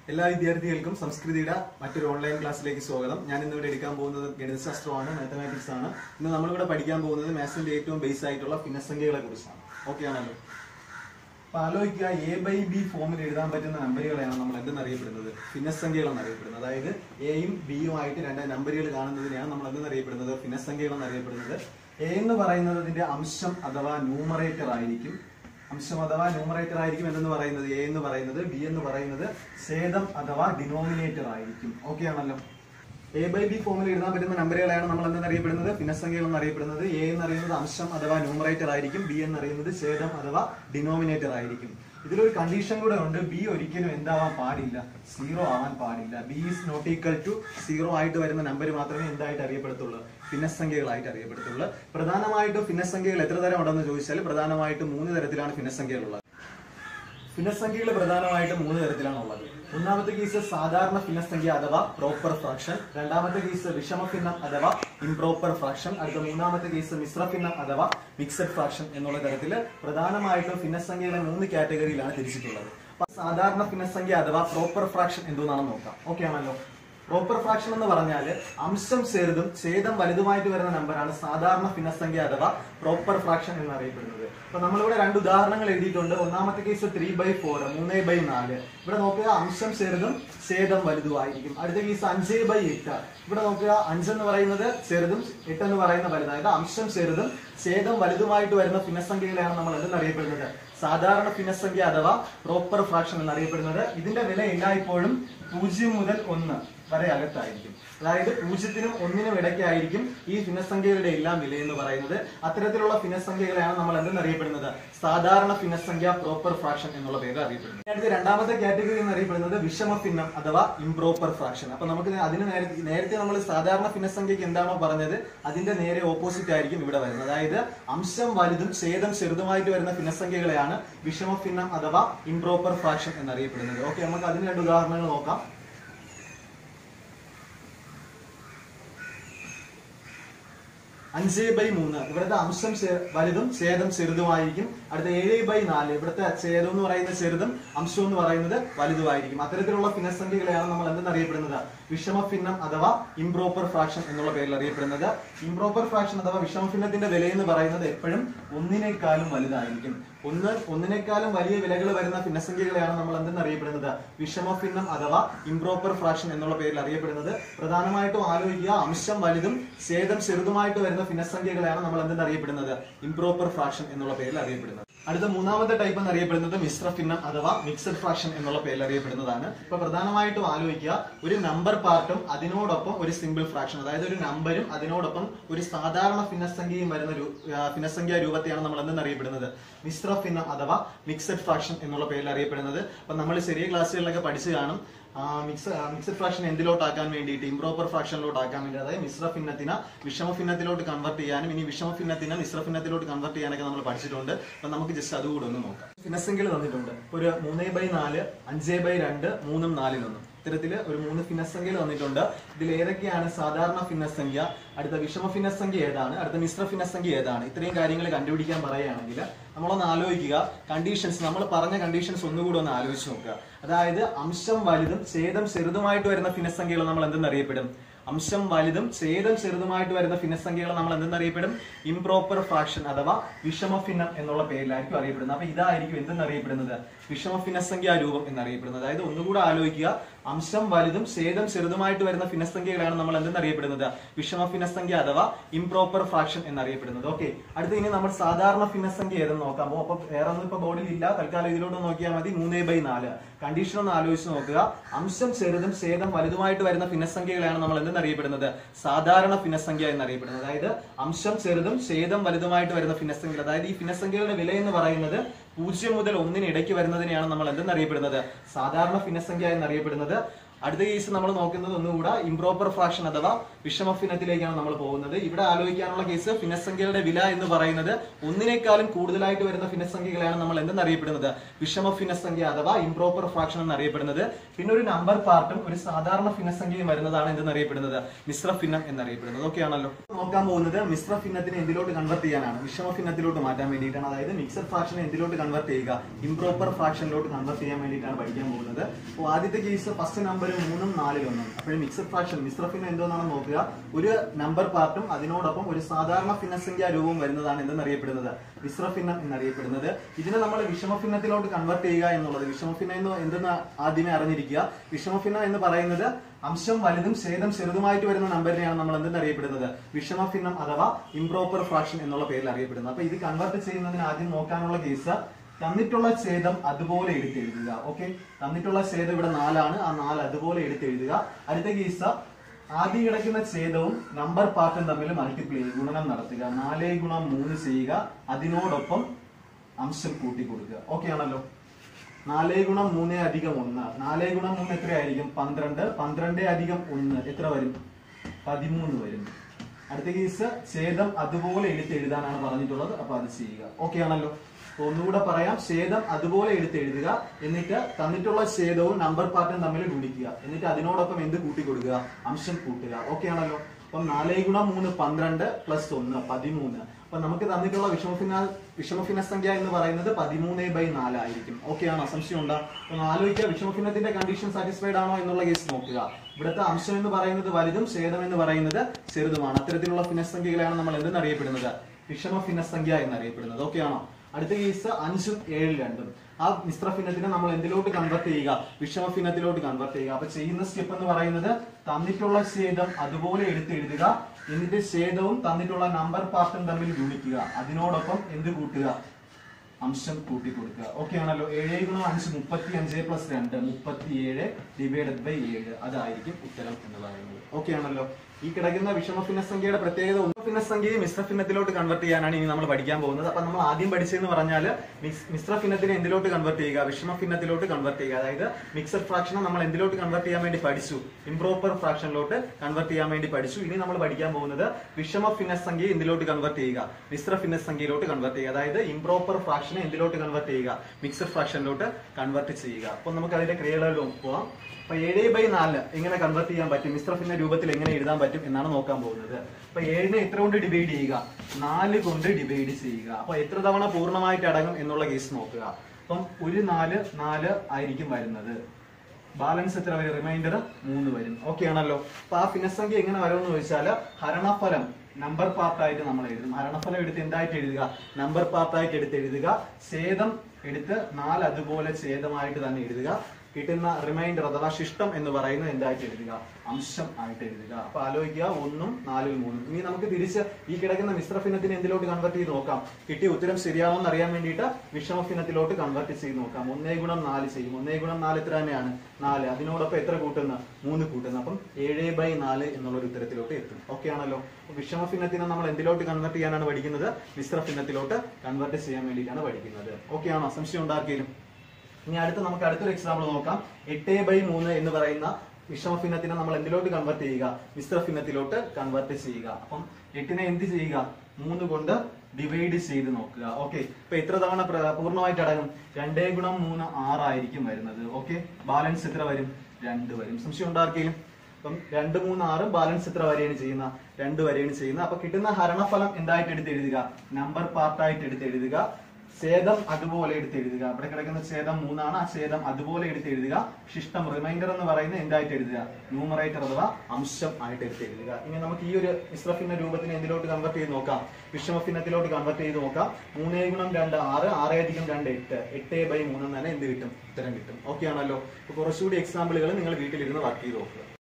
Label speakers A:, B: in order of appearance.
A: എല്ലാ വിദ്യാർത്ഥികൾക്കും സംസ്കൃതിയുടെ മറ്റൊരു ഓൺലൈൻ ക്ലാസ്സിലേക്ക് സ്വാഗതം ഞാൻ ഇന്നിവിടെ എടുക്കാൻ പോകുന്നത് ഗണിതശാസ്ത്രമാണ് മാത്തമാറ്റിക്സ് ആണ് ഇന്ന് നമ്മളിവിടെ പഠിക്കാൻ പോകുന്നത് മാത്സിന്റെ ഏറ്റവും ബേസ് ആയിട്ടുള്ള ഭിന്നസംഖ്യകളെ കുറിച്ചാണ് ഓക്കെ ആണല്ലോ അപ്പൊ ആലോചിക്കുക എ ബൈ ബി ഫോമിൽ എഴുതാൻ പറ്റുന്ന നമ്പറുകളെയാണ് നമ്മൾ എന്തെന്നറിയപ്പെടുന്നത് ഭിന്നസംഖ്യകൾ എന്നറിയപ്പെടുന്നത് അതായത് എയും ബിയും ആയിട്ട് രണ്ട് നമ്പറുകൾ കാണുന്നതിനെയാണ് നമ്മൾ എന്തെന്നറിയപ്പെടുന്നത് ഭിന്നസംഖ്യകൾ എന്നറിയപ്പെടുന്നത് എ എന്ന് പറയുന്നത് അതിന്റെ അംശം അഥവാ ന്യൂമറേറ്റർ ആയിരിക്കും അംശം അഥവാ ന്യൂമറേറ്റർ ആയിരിക്കും എന്തെന്ന് പറയുന്നത് എ എന്ന് പറയുന്നത് ബി എന്ന് പറയുന്നത് ഛേദം അഥവാ ഡിനോമിനേറ്റർ ആയിരിക്കും ഓക്കെ ആണല്ലോ എ ബൈ ബി ഫോമിൽ എഴുതാൻ പറ്റുന്ന നമ്പറുകളെയാണ് നമ്മൾ എന്തെന്നറിയപ്പെടുന്നത് ഭിന്നസംഖ്യകൾ എന്നറിയപ്പെടുന്നത് എ എന്ന് പറയുന്നത് അംശം അഥവാ ന്യൂമറേറ്റർ ആയിരിക്കും ബി എന്ന് പറയുന്നത് ഛേദം അഥവാ ഡിനോമിനേറ്റർ ആയിരിക്കും ഇതിലൊരു കണ്ടീഷൻ കൂടെ ഉണ്ട് ബി ഒരിക്കലും എന്താവാൻ പാടില്ല സീറോ ആവാൻ പാടില്ല B is not equal to zero ആയിട്ട് വരുന്ന നമ്പർ മാത്രമേ എന്തായിട്ട് അറിയപ്പെടത്തുള്ളൂ ഭിന്നസംഖ്യകളായിട്ട് അറിയപ്പെടത്തുള്ളൂ പ്രധാനമായിട്ടും ഭിന്നസംഖ്യകൾ എത്ര തരം ഉണ്ടെന്ന് ചോദിച്ചാൽ പ്രധാനമായിട്ടും മൂന്ന് തരത്തിലാണ് ഭിന്നസംഖ്യകൾ ഉള്ളത് ഭിന്നസംഖ്യകൾ പ്രധാനമായിട്ടും മൂന്ന് തരത്തിലാണ് ഉള്ളത് ഒന്നാമത്തെ കേസ് സാധാരണ ഭിന്നസംഖ്യ അഥവാ പ്രോപ്പർ ഫ്രാക്ഷൻ രണ്ടാമത്തെ കേസ് വിഷമഭിന്നം അഥവാ ഇംപ്രോപ്പർ ഫ്രാക്ഷൻ അടുത്ത മൂന്നാമത്തെ കേസ് മിശ്രഭിന്നം അഥവാ മിക്സഡ് ഫ്രാക്ഷൻ എന്നുള്ള തരത്തിൽ പ്രധാനമായിട്ടും ഭിന്നസംഖ്യകളെ മൂന്ന് കാറ്റഗറിയിലാണ് തിരിച്ചിട്ടുള്ളത് അപ്പൊ സാധാരണ ഭിന്നസംഖ്യ അഥവാ പ്രോപ്പർ ഫ്രാക്ഷൻ എന്തോന്നാണെന്ന് നോക്കാം ഓക്കെ ആണല്ലോ പ്രോപ്പർ ഫ്രാക്ഷൻ എന്ന് പറഞ്ഞാൽ അംശം ചെറുതും ഛേദം വലുതുമായിട്ട് വരുന്ന നമ്പറാണ് സാധാരണ ഭിന്നസംഖ്യ അഥവാ പ്രോപ്പർ ഫ്രാക്ഷൻ എന്നറിയപ്പെടുന്നത് അപ്പൊ നമ്മളിവിടെ രണ്ട് ഉദാഹരണങ്ങൾ എഴുതിയിട്ടുണ്ട് ഒന്നാമത്തെ കേസ് ത്രീ ബൈ ഫോർ മൂന്ന് ബൈ നാല് ഇവിടെ നോക്കുക അംശം ചെറുതും ഛേദം വലുതുമായിരിക്കും അടുത്ത കേസ് അഞ്ച് ബൈ എട്ട് ഇവിടെ നോക്കുക അഞ്ചെന്ന് പറയുന്നത് ചെറുതും എട്ട് എന്ന് പറയുന്ന വലുത് അതായത് അംശം ചെറുതും ഛേദം വലുതുമായിട്ട് വരുന്ന ഭിന്നസംഖ്യകളെയാണ് നമ്മൾ എന്തെന്നറിയപ്പെടുന്നത് സാധാരണ ഭിന്നസംഖ്യ അഥവാ പ്രോപ്പർ ഫ്രാക്ഷൻ എന്നറിയപ്പെടുന്നത് ഇതിന്റെ വില എല്ലായ്പ്പോഴും പൂജ്യം മുതൽ ഒന്ന് വരെ അകത്തായിരിക്കും അതായത് പൂജ്യത്തിനും ഒന്നിനും ഇടയ്ക്കായിരിക്കും ഈ ഭിന്നസംഖ്യകളുടെ എല്ലാം വില എന്ന് പറയുന്നത് അത്തരത്തിലുള്ള ഭിന്നസംഖ്യകളെയാണ് നമ്മൾ എന്തെന്നറിയപ്പെടുന്നത് സാധാരണ ഭിന്നസംഖ്യ പ്രോപ്പർ ഫ്രാക്ഷൻ എന്നുള്ള പേര് അറിയപ്പെടുന്നത് അടുത്ത രണ്ടാമത്തെ കാറ്റഗറി എന്നറിയപ്പെടുന്നത് വിഷമ ഭിന്നം അഥവാ ഇംപ്രോപ്പർ ഫ്രാക്ഷൻ അപ്പൊ നമുക്ക് അതിന് നേരത്തെ നേരത്തെ നമ്മൾ സാധാരണ ഭിന്നസംഖ്യക്ക് എന്താണോ പറഞ്ഞത് അതിന്റെ നേരെ ഓപ്പോസിറ്റ് ആയിരിക്കും ഇവിടെ വരുന്നത് അതായത് അംശം വലുതും ഛേദം ചെറുതുമായിട്ട് വരുന്ന ഭിന്നസംഖ്യകളെയാണ് വിഷമ ഭിന്നം അഥവാ ഇംപ്രോപ്പർ ഫ്രാക്ഷൻ എന്നറിയപ്പെടുന്നത് ഓക്കെ നമുക്ക് അതിന് രണ്ട് ഉദാഹരണങ്ങൾ നോക്കാം അഞ്ച് ബൈ മൂന്ന് ഇവിടുത്തെ അംശം ചെ- വലുതും ഛേദം ചെറുതുമായിരിക്കും അടുത്ത ഏഴ് ബൈ നാല് ഇവിടുത്തെ ഛേദം എന്ന് പറയുന്നത് ചെറുതും അംശം എന്ന് പറയുന്നത് വലുതുമായിരിക്കും അത്തരത്തിലുള്ള ഭിന്നസംഖ്യകളെയാണ് നമ്മൾ എന്തെന്നറിയപ്പെടുന്നത് വിഷമ ഭിന്നം അഥവാ ഇംപ്രോപ്പർ ഫ്രാക്ഷൻ എന്നുള്ള പേരിൽ അറിയപ്പെടുന്നത് ഇംപ്രോപ്പർ ഫ്രാക്ഷൻ അഥവാ വിഷമ ഭിന്നത്തിന്റെ വില എന്ന് പറയുന്നത് എപ്പോഴും ഒന്നിനേക്കാളും വലുതായിരിക്കും ഒന്ന് ഒന്നിനേക്കാളും വലിയ വിലകൾ വരുന്ന ഭിന്നസംഖ്യകളെയാണ് നമ്മൾ എന്തെന്നറിയപ്പെടുന്നത് വിഷമ ഭിന്നം അഥവാ ഇംപ്രോപ്പർ ഫ്രാക്ഷൻ എന്നുള്ള പേരിൽ അറിയപ്പെടുന്നത് പ്രധാനമായിട്ടും ആലോചിക്കുക അംശം വലുതും ഛേദം ചെറുതുമായിട്ട് വരുന്ന ഭിന്നസംഖ്യകളെയാണ് നമ്മൾ എന്തെന്നറിയപ്പെടുന്നത് ഇംപ്രോപ്പർ ഫ്രാക്ഷൻ എന്നുള്ള പേരിൽ അറിയപ്പെടുന്നത് അടുത്ത മൂന്നാമത്തെ ടൈപ്പ് എന്നറിയപ്പെടുന്നത് മിശ്ര ഭിന്നം അഥവാ മിക്സഡ് ഫ്രാക്ഷൻ എന്നുള്ള പേരിൽ അറിയപ്പെടുന്നതാണ് ഇപ്പൊ പ്രധാനമായിട്ടും ആലോചിക്കുക ഒരു നമ്പർ പാർട്ടും അതിനോടൊപ്പം ഒരു സിമ്പിൾ ഫ്രാക്ഷൻ അതായത് ഒരു നമ്പരും അതിനോടൊപ്പം ഒരു സാധാരണ ഭിന്നസംഖ്യയും വരുന്ന രൂ- ആ, ഭിന്നസംഖ്യാ രൂപത്തെയാണ് നമ്മൾ എന്തെന്നറിയപ്പെടുന്നത് മിശ്ര ഭിന്നം അഥവാ മിക്സഡ് ഫ്രാക്ഷൻ എന്നുള്ള പേരിൽ അറിയപ്പെടുന്നത് അപ്പൊ നമ്മൾ ചെറിയ ക്ലാസ്സുകളിലൊക്കെ പഠിച്ചു കാണും മിക്സ് മിക്സഡ് ഫ്രാക്ഷൻ എന്തിലോട്ടാക്കാൻ വേണ്ടിയിട്ട് ഇംപ്രോപ്പർ ഫ്രാക്ഷനിലോട്ടാക്കാൻ വേണ്ടി അതായത് മിശ്ര ഭിന്നത്തിനെ വിഷമ ഭിന്നത്തിലോട്ട് കൺവെർട്ട് ചെയ്യാനും ഇനി വിഷമ ഭിന്നത്തിനെ മിശ്ര ഭിന്നത്തിലോട്ട് കൺവെർട്ട് ചെയ്യാനൊക്കെ നമ്മൾ പഠിച്ചിട്ടുണ്ട് അപ്പൊ നമുക്ക് ജസ്റ്റ് അതുകൂടെ ഒന്ന് നോക്കാം ഭിന്നസംഖ്യകൾ തന്നിട്ടുണ്ട് ഒരു മൂന്ന് ബൈ നാല് അഞ്ച് ബൈ രണ്ട് മൂന്നും നാലിലൊന്നും ഇത്തരത്തില് ഒരു മൂന്ന് ഭിന്നസംഖ്യകൾ തന്നിട്ടുണ്ട് ഇതിൽ ഏതൊക്കെയാണ് സാധാരണ ഭിന്നസംഖ്യ അടുത്ത വിഷമ ഭിന്നസംഖ്യ ഏതാണ് അടുത്ത മിശ്ര ഭിന്നസംഖ്യ ഏതാണ് ഇത്രയും കാര്യങ്ങൾ കണ്ടുപിടിക്കാൻ പറയുകയാണെങ്കിൽ നമ്മളൊന്ന് ആലോചിക്കുക കണ്ടീഷൻസ് നമ്മൾ പറഞ്ഞ കണ്ടീഷൻസ് ഒന്നുകൂടി ഒന്ന് ആലോചിച്ച് നോക്കുക അതായത് അംശം വലുതും ഛേദം ചെറുതുമായിട്ട് വരുന്ന ഭിന്നസംഖ്യകൾ നമ്മൾ എന്തെന്നറിയപ്പെടും അംശം വലുതും ഛേദം ചെറുതുമായിട്ട് വരുന്ന ഭിന്നസംഖ്യകൾ നമ്മൾ എന്തെന്നറിയപ്പെടും ഇംപ്രോപ്പർ ഫ്രാക്ഷൻ അഥവാ വിഷമ ഭിന്നം എന്നുള്ള പേരിലായിരിക്കും അറിയപ്പെടുന്നത് അപ്പൊ ഇതായിരിക്കും എന്തെന്നറിയപ്പെടുന്നത് വിഷമ ഭിന്നസംഖ്യാ രൂപം എന്നറിയപ്പെടുന്നത് അതായത് ഒന്നുകൂടെ ആലോചിക്കുക അംശം വലുതും ഛേദം ചെറുതുമായിട്ട് വരുന്ന ഭിന്നസംഖ്യകളാണ് നമ്മൾ എന്തെന്നറിയപ്പെടുന്നത് വിഷമ ഭിന്നസംഖ്യ അഥവാ ഇംപ്രോപ്പർ ഫ്രാക്ഷൻ എന്നറിയപ്പെടുന്നത് ഓക്കെ അടുത്ത ഇനി നമ്മൾ സാധാരണ ഭിന്നസംഖ്യ ഏതെന്ന് നോക്കാം അപ്പൊ അപ്പൊ വേറെ ഒന്നും ഇപ്പൊ ബോർഡിൽ ഇല്ല തൽക്കാലം ഇതിലോട്ട് നോക്കിയാൽ മതി മൂന്ന് ബൈ നാല് കണ്ടീഷൻ ഒന്ന് ആലോചിച്ച് നോക്കുക അംശം ചെറുതും ഛേദം വലുതുമായിട്ട് വരുന്ന ഭിന്നസംഖ്യകളാണ് നമ്മൾ എന്തെന്നറിയപ്പെടുന്നത് സാധാരണ ഭിന്നസംഖ്യ എന്നറിയപ്പെടുന്നത് അതായത് അംശം ചെറുതും ഛേദം വലുതുമായിട്ട് വരുന്ന ഭിന്നസംഖ്യ അതായത് ഈ ഭിന്നസംഖ്യകളുടെ വില എന്ന് പറയുന്നത് പൂജ്യം മുതൽ ഒന്നിന് ഇടയ്ക്ക് വരുന്നതിനെയാണ് നമ്മൾ എന്തെന്നറിയപ്പെടുന്നത് സാധാരണ ഭിന്നസംഖ്യ എന്നറിയപ്പെടുന്നത് അടുത്ത കേസ് നമ്മൾ നോക്കുന്നത് ഒന്നുകൂടെ ഇംപ്രോപ്പർ ഫ്രാക്ഷൻ അഥവാ വിഷമഫിനത്തിലേക്കാണ് നമ്മൾ പോകുന്നത് ഇവിടെ ആലോചിക്കാനുള്ള കേസ് ഫിനസംഖ്യയുടെ വില എന്ന് പറയുന്നത് ഒന്നിനേക്കാളും കൂടുതലായിട്ട് വരുന്ന ഫിനസംഖ്യകളാണ് നമ്മൾ എന്തെന്ന് അറിയപ്പെടുന്നത് വിഷമ ഫിനസംഖ്യ അഥവാ ഇംപ്രോപ്പർ ഫ്രാക്ഷൻ എന്ന് അറിയപ്പെടുന്നത് പിന്നെ ഒരു നമ്പർ പാർട്ടും ഒരു സാധാരണ ഫിനസംഖ്യയും വരുന്നതാണ് എന്തെന്ന് അറിയപ്പെടുന്നത് മിശ്ര ഫിന്നം എന്നറിയപ്പെടുന്നത് ഓക്കെയാണല്ലോ നോക്കാൻ പോകുന്നത് മിശ്ര ഫിന്നത്തിനെ എന്തിലോട്ട് കൺവെർട്ട് ചെയ്യാനാണ് വിഷമ ഫിന്നത്തിലോട്ട് മാറ്റാൻ വേണ്ടിയിട്ടാണ് അതായത് മിക്സഡ് ഫ്രാക്ഷനെ എന്തിലോട്ട് കൺവെർട്ട് ചെയ്യുക ഇംപ്രോപ്പർ ഫ്രാക്ഷനിലോട്ട് കൺവെർട്ട് ചെയ്യാൻ വേണ്ടിയിട്ടാണ് പഠിക്കാൻ പോകുന്നത് അപ്പോൾ ആദ്യത്തെ കേസ് ഫസ്റ്റ് നമ്പർ മൂന്നും നാലിൽ ഒന്നും അപ്പോൾ മിക്സഡ് ഫ്രാക്ഷൻ മിശ്ര ഫിന്നം എന്തോന്നാണെന്ന് നോക്കുക ഒരു നമ്പർ പാർട്ടും അതിനോടൊപ്പം ഒരു സാധാരണ ഭിന്നസംഖ്യാ രൂപവും വരുന്നതാണ് എന്തെന്ന് അറിയപ്പെടുന്നത് മിശ്ര ഫിന്നം എന്നറിയപ്പെടുന്നത് ഇതിനെ നമ്മൾ വിഷമഭിന്നത്തിലോട്ട് കൺവെർട്ട് ചെയ്യുക എന്നുള്ളത് വിഷമഭിന്നം എന്ന് എന്തെന്ന് ആദ്യമേ അറിഞ്ഞിരിക്കുക വിഷമഭിന്നം എന്ന് പറയുന്നത് അംശം വലുതും ഛേദം ചെറുതുമായിട്ട് വരുന്ന നമ്പറിനെയാണ് നമ്മൾ എന്തെന്ന് അറിയപ്പെടുന്നത് വിഷമഭിന്നം അഥവാ ഇംപ്രോപ്പർ ഫ്രാക്ഷൻ എന്നുള്ള പേരിൽ അറിയപ്പെടുന്നത് അപ്പൊ ഇത് കൺവെർട്ട് ചെയ്യുന്നതിന് ആദ്യം നോക്കാനുള്ള കേസ് തന്നിട്ടുള്ള ഛേദം അതുപോലെ എടുത്തെഴുതുക ഓക്കെ തന്നിട്ടുള്ള ഛേദം ഇവിടെ നാലാണ് ആ നാല് അതുപോലെ എടുത്തെഴുതുക അടുത്ത കേസ് ആദ്യം കിടക്കുന്ന ഛേദവും നമ്പർ പാർട്ടും തമ്മിൽ മൾട്ടിപ്ലൈ ഗുണനം നടത്തുക നാലേ ഗുണം മൂന്ന് ചെയ്യുക അതിനോടൊപ്പം അംശം കൂട്ടി കൊടുക്കുക ഓക്കെ ആണല്ലോ നാലേ ഗുണം മൂന്നേ അധികം ഒന്ന് നാലേ ഗുണം മൂന്ന് എത്രയായിരിക്കും പന്ത്രണ്ട് പന്ത്രണ്ടേ അധികം ഒന്ന് എത്ര വരും പതിമൂന്ന് വരും അടുത്ത കേസ് ഛേദം അതുപോലെ എടുത്ത് എഴുതാനാണ് പറഞ്ഞിട്ടുള്ളത് അപ്പൊ അത് ചെയ്യുക ഓക്കെ ആണല്ലോ അപ്പൊ ഒന്നുകൂടെ പറയാം ഛേദം അതുപോലെ എടുത്ത് എഴുതുക എന്നിട്ട് തന്നിട്ടുള്ള ഛേദവും നമ്പർ പാർട്ടും തമ്മിൽ ഗുണിക്കുക എന്നിട്ട് അതിനോടൊപ്പം എന്ത് കൂട്ടി കൊടുക്കുക അംശം കൂട്ടുക ഓക്കെ ആണല്ലോ അപ്പം നാലേ ഗുണം മൂന്ന് പന്ത്രണ്ട് പ്ലസ് ഒന്ന് പതിമൂന്ന് അപ്പൊ നമുക്ക് തന്നിട്ടുള്ള വിഷമഫിന വിഷമഫിന സംഖ്യ എന്ന് പറയുന്നത് പതിമൂന്ന് ബൈ നാലായിരിക്കും ഓക്കെ ആണോ സംശയം ഉണ്ടോ അപ്പൊ ആലോചിക്കുക വിഷമഫിനത്തിന്റെ കണ്ടീഷൻ സാറ്റിസ്ഫൈഡ് ആണോ എന്നുള്ള കേസ് നോക്കുക ഇവിടുത്തെ അംശം എന്ന് പറയുന്നത് വലുതും ഛേദം എന്ന് പറയുന്നത് ചെറുതുമാണ് അത്തരത്തിലുള്ള ഫിനസംഖ്യകളാണ് നമ്മൾ എന്തെന്ന് അറിയപ്പെടുന്നത് വിഷമ ഫിനസംഖ്യ എന്നറിയപ്പെടുന്നത് ഓക്കെ ആണോ അടുത്ത കേസ് അഞ്ചും ഏഴും രണ്ടും ആ മിശ്ര ഫിനത്തിനെ നമ്മൾ എന്തിലോട്ട് കൺവെർട്ട് ചെയ്യുക വിഷമ ഫിനത്തിലോട്ട് കൺവെർട്ട് ചെയ്യുക അപ്പൊ ചെയ്യുന്ന സ്റ്റെപ്പ് എന്ന് പറയുന്നത് തന്നിട്ടുള്ള ഛേദം അതുപോലെ എടുത്ത് എഴുതുക എന്നിട്ട് ഛേദവും തന്നിട്ടുള്ള നമ്പർ പാർട്ടും തമ്മിൽ ഗുണിക്കുക അതിനോടൊപ്പം എന്ത് കൂട്ടുക അംശം കൂട്ടി കൊടുക്കുക ഓക്കെ ആണല്ലോ ഏഴ് ഗുണം അഞ്ച് മുപ്പത്തി അഞ്ച് പ്ലസ് രണ്ട് മുപ്പത്തി ഏഴ് ഡിവൈഡഡ് ബൈ ഏഴ് അതായിരിക്കും ഉത്തരം എന്ന് പറയുന്നത് ഓക്കെ ആണല്ലോ ഈ കിടക്കുന്ന വിഷമ ഭിന്നസംഖ്യയുടെ പ്രത്യേകത ഒന്ന് ഭിന്നസംഖ്യയെ മിശ്ര ഭിന്നത്തിലോട്ട് കൺവെർട്ട് ചെയ്യാനാണ് ഇനി നമ്മൾ പഠിക്കാൻ പോകുന്നത് അപ്പൊ നമ്മൾ ആദ്യം പഠിച്ചതെന്ന് പറഞ്ഞാൽ മിശ്ര ഭിന്നത്തിനെ എന്തിലോട്ട് കൺവെർട്ട് ചെയ്യുക വിഷമ ഭിന്നത്തിലോട്ട് കൺവെർട്ട് ചെയ്യുക അതായത് മിക്സഡ് ഫ്രാക്ഷനെ നമ്മൾ എന്തിലോട്ട് കൺവെർട്ട് ചെയ്യാൻ വേണ്ടി പഠിച്ചു ഇംപ്രോപ്പർ ഫ്രാക്ഷനിലോട്ട് കൺവെർട്ട് ചെയ്യാൻ വേണ്ടി പഠിച്ചു ഇനി നമ്മൾ പഠിക്കാൻ പോകുന്നത് വിഷമ ഭിന്നസംഖ്യയെ എന്തിലോട്ട് കൺവെർട്ട് ചെയ്യുക മിശ്ര ഭിന്നസംഖ്യയിലോട്ട് കൺവെർട്ട് ചെയ്യുക അതായത് ഇംപ്രോപ്പർ ഫ്രാക്ഷനെ എന്തിലോട്ട് കൺവെർട്ട് ചെയ്യുക മിക്സഡ് ഫ്രാക്ഷനിലോട്ട് കൺവെർട്ട് ചെയ്യുക അപ്പൊ നമുക്ക് അതിന്റെ ക്രിയകളിലും പോവാം അപ്പൊ ഏഴ് ബൈ നാല് എങ്ങനെ കൺവെർട്ട് ചെയ്യാൻ പറ്റും മിശ്ര ഭിന്ന രൂപത്തിൽ എങ്ങനെ എഴുതാൻ പറ്റും എന്നാണ് നോക്കാൻ പോകുന്നത് അപ്പൊ ഏഴിനെ എത്ര കൊണ്ട് ഡിവൈഡ് ചെയ്യുക നാല് കൊണ്ട് ഡിവൈഡ് ചെയ്യുക അപ്പൊ എത്ര തവണ പൂർണ്ണമായിട്ട് അടങ്ങും എന്നുള്ള കേസ് നോക്കുക അപ്പം ഒരു നാല് നാല് ആയിരിക്കും വരുന്നത് ബാലൻസ് എത്ര വരും റിമൈൻഡർ മൂന്ന് വരും ഓക്കെ ആണല്ലോ അപ്പൊ ആ ഫിനസംഖ്യ എങ്ങനെ വരുമെന്ന് ചോദിച്ചാല് ഹരണഫലം നമ്പർ പാർട്ടായിട്ട് നമ്മൾ എഴുതും ഹരണഫലം എടുത്ത് എന്തായിട്ട് എഴുതുക നമ്പർ പാർട്ടായിട്ട് എടുത്ത് എഴുതുക ഛേദം എടുത്ത് നാല് അതുപോലെ ഛേദമായിട്ട് തന്നെ എഴുതുക കിട്ടുന്ന റിമൈൻഡർ അഥവാ ശിഷ്ടം എന്ന് പറയുന്നത് എന്തായിട്ട് എഴുതുക അംശം ആയിട്ട് എഴുതുക അപ്പൊ ആലോചിക്കുക ഒന്നും നാലിൽ മൂന്നും ഇനി നമുക്ക് തിരിച്ച് ഈ കിടക്കുന്ന മിശ്രഫിനത്തിന് എന്തിലോട്ട് കൺവെർട്ട് ചെയ്ത് നോക്കാം കിട്ടിയ ഉത്തരം ശരിയാണോ എന്ന് അറിയാൻ വേണ്ടിയിട്ട് വിഷമഫിനത്തിലോട്ട് കൺവെർട്ട് ചെയ്ത് നോക്കാം ഒന്നേ ഗുണം നാല് ചെയ്യും ഒന്നേ ഗുണം നാല് എത്ര തന്നെയാണ് നാല് അതിനോടൊപ്പം എത്ര കൂട്ടുന്ന മൂന്ന് കൂട്ടുന്ന അപ്പം ഏഴ് ബൈ നാല് എന്നുള്ള ഒരു ഉത്തരത്തിലോട്ട് എത്തും ഓക്കെ ആണല്ലോ അപ്പൊ വിഷമഫിനത്തിനെ നമ്മൾ എന്തിലോട്ട് കൺവെർട്ട് ചെയ്യാനാണ് പഠിക്കുന്നത് മിശ്രഫിനത്തിലോട്ട് കൺവെർട്ട് ചെയ്യാൻ വേണ്ടിയിട്ടാണ് പഠിക്കുന്നത് ഓക്കെ ആണോ സംശയം ഉണ്ടാക്കിയാലും ഇനി അടുത്ത നമുക്ക് അടുത്തൊരു എക്സാമ്പിൾ നോക്കാം എട്ട് ബൈ മൂന്ന് എന്ന് പറയുന്ന വിഷമഭിന്നത്തിനെ നമ്മൾ എന്തിലോട്ട് കൺവെർട്ട് ചെയ്യുക മിശ്രഭിന്നത്തിലോട്ട് കൺവെർട്ട് ചെയ്യുക അപ്പം എട്ടിനെ എന്ത് ചെയ്യുക മൂന്ന് കൊണ്ട് ഡിവൈഡ് ചെയ്ത് നോക്കുക ഓക്കെ ഇപ്പൊ എത്ര തവണ പ്ര- പൂർണ്ണമായിട്ട് അടങ്ങും രണ്ടേ ഗുണം മൂന്ന് ആറായിരിക്കും വരുന്നത് ഓക്കെ ബാലൻസ് എത്ര വരും രണ്ട് വരും സംശയം ഉണ്ടാർക്കെങ്കിലും അപ്പം രണ്ട് മൂന്ന് ആറും ബാലൻസ് എത്ര വരെയാണ് ചെയ്യുന്ന രണ്ട് വരെയാണ് ചെയ്യുന്നത് അപ്പൊ കിട്ടുന്ന ഹരണഫലം എന്തായിട്ട് എടുത്ത് എഴുതുക നമ്പർ പാർട്ടായിട്ട് എടുത്ത് എഴുതുക ഛേദം അതുപോലെ എടുത്ത് എഴുതുക ഇവിടെ കിടക്കുന്ന ഛേദം മൂന്നാണ് ആ ഛേദം അതുപോലെ എടുത്ത് എഴുതുക ശിഷ്ടം റിമൈൻഡർ എന്ന് പറയുന്നത് എന്തായിട്ട് എഴുതുക ന്യൂമറേറ്റർ അഥവാ അംശം ആയിട്ട് എടുത്ത് എഴുതുക ഇനി നമുക്ക് ഈ ഒരു മിശ്രഫിന്ന രൂപത്തിന് എന്തിലോട്ട് കൺവെർട്ട് ചെയ്ത് നോക്കാം വിഷമഫിന്നത്തിലോട്ട് കൺവെർട്ട് ചെയ്ത് നോക്കാം മൂന്നേ ഗുണം രണ്ട് ആറ് ആറേ അധികം രണ്ട് എട്ട് എട്ട് ബൈ മൂന്ന് തന്നെ എന്ത് കിട്ടും ഉത്തരം കിട്ടും ഓക്കെ ആണല്ലോ അപ്പൊ കുറച്ചുകൂടി എക്സാമ്പിളുകൾ നിങ്ങൾ വീട്ടിലിരുന്ന് വർക്ക് ചെയ്ത് നോക്കുക